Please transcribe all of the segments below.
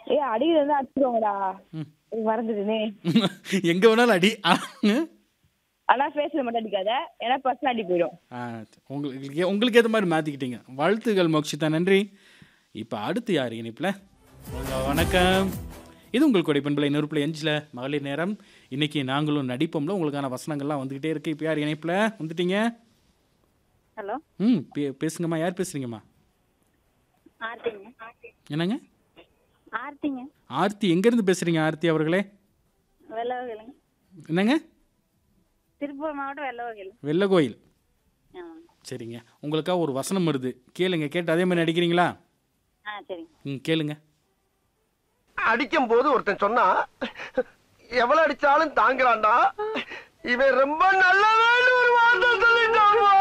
ஏ அடிக்கிறது வந்து அடிச்சுக்கோங்கடா ம். மறந்துடுனே எங்க வேணாலும் அடி ஆ, ம். ஆனா ஃபேஸ்ல மட்டும் அடிக்காத ஏன்னா பர்சனல் அடி போயிடும் ஆ, உங்களுக்கு உங்களுக்கு ஏற்ற மாதிரி மாற்றிக்கிட்டீங்க வாழ்த்துகள் மோக்ஷிதா நன்றி இப்போ அடுத்து யார் இனிப்பில் வணக்கம் இது உங்கள் கொடை பண்பலை நெருப்பில் எஞ்சில் மகளிர் நேரம் இன்னைக்கு நாங்களும் நடிப்போம்ல உங்களுக்கான வசனங்கள்லாம் வந்துக்கிட்டே இருக்கு இப்போ யார் இணைப்பில் வந்துட்டீங்க ஹலோ ம் பே- பேசுங்கம்மா யார் பேசுறீங்கம்மா ஆர்த்திங்க என்னங்க ஆர்த்திங்க ஆர்த்தி எங்கேருந்து பேசுகிறீங்க ஆர்த்தி அவர்களே வெள்ளவகிலுங்க என்னங்க திருப்பூர் மாவட்டம் வெள்ளவகில் வெள்ளகோயில் ஆ சரிங்க உங்களுக்காக ஒரு வசனம் வருது கேளுங்க கேட்டு அதே மாதிரி நடிக்கிறீங்களா ஆ சரிங்க ம் கேளுங்க அடிக்கும் போது ஒருத்தன் சொன்னா எவ்வளவு அடிச்சாலும் தாங்குறான்டா இவன் ரொம்ப நல்லவன்னு ஒரு வார்த்தை சொல்லிட்டான்ப்பா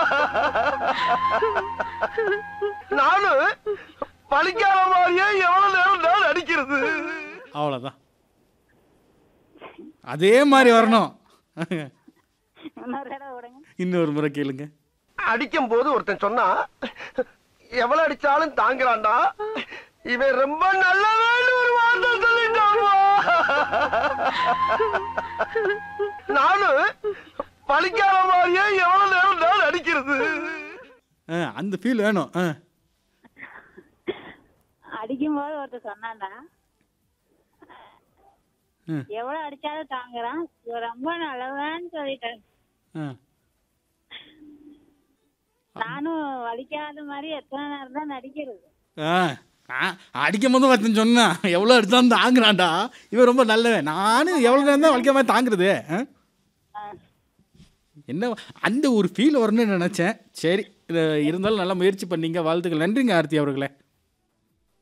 நானும் பழிக்காத மாதிரியே எவ்வளவு நேரம் தான் அடிக்கிறது அவ்வளோதான் அதே மாதிரி வரணும் இன்னொரு தடவை விடுங்க இன்னொரு முறை கேளுங்க அடிக்கும் போது ஒருத்தன் சொன்னா எவ்வளவு அடிச்சாலும் தாங்குறான்டா இவன் ரொம்ப நல்லவன்னு ஒரு வார்த்தை சொல்லிட்டான்ப்பா நானும் பழிக்காத மாதிரியே எவ்வளவு நேரம் தான் அடிக்கிறது ஆ அந்த ஃபீல் வேணும் ஆ அடிக்கும்போது ஒருத்தர் சொன்னான்டா ம். எவ்வளவு அடிச்சாலும் தாங்குறான் இவன் ரொம்ப நல்லவன்னு சொல்லிட்டேன் ஆ நானும் வலிக்காத மாதிரி எத்தனை நேரம் தான் நடிக்கிறது ஆ ஆ, அடிக்கும் போது ஒருத்தன் சொன்னான் எவ்வளோ அடிச்சாலும் தாங்குறான்டா இவன் ரொம்ப நல்லவன் நானும் எவ்வளோ நேரம் தான் வலிக்காம தாங்குறது ஆ? என்ன அந்த ஒரு ஃபீல் வரணும்னு நினச்சேன் சரி இது இருந்தாலும் நல்லா முயற்சி பண்ணீங்க வாழ்த்துக்கள் நன்றிங்க ஆர்த்தி அவர்களே